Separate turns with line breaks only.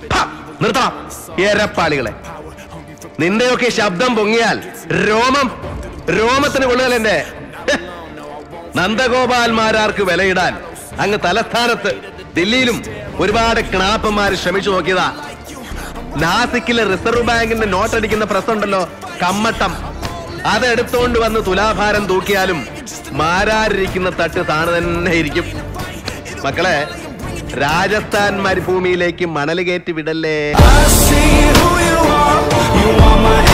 ഹാ, നിർത്തണം എരപ്പാളികളെ നിന്റെയൊക്കെ ശബ്ദം പൊങ്ങിയാൽ രോമം രോമത്തിന് കൊള്ളുകലെന്റെ നന്ദഗോപാൽമാരാർക്ക് വിലയിടാൻ അങ്ങ് തലസ്ഥാനത്ത് ദില്ലിയിലും ഒരുപാട് ക്ണാപ്പന്മാർ ശ്രമിച്ചു നോക്കിയതാ നാസിക്കിലെ റിസർവ് ബാങ്കിന്റെ നോട്ടടിക്കുന്ന പ്രസ് ഉണ്ടല്ലോ കമ്മട്ടം അതെടുത്തോണ്ട് വന്ന് തുലാഭാരം തൂക്കിയാലും മാരാരിരിക്കുന്ന തട്ട് താണ് തന്നെ ഇരിക്കും മക്കളെ രാജസ്ഥാൻ മരുഭൂമിയിലേക്ക് മണൽ കയറ്റി വിടല്ലേ
I see who you are. You are my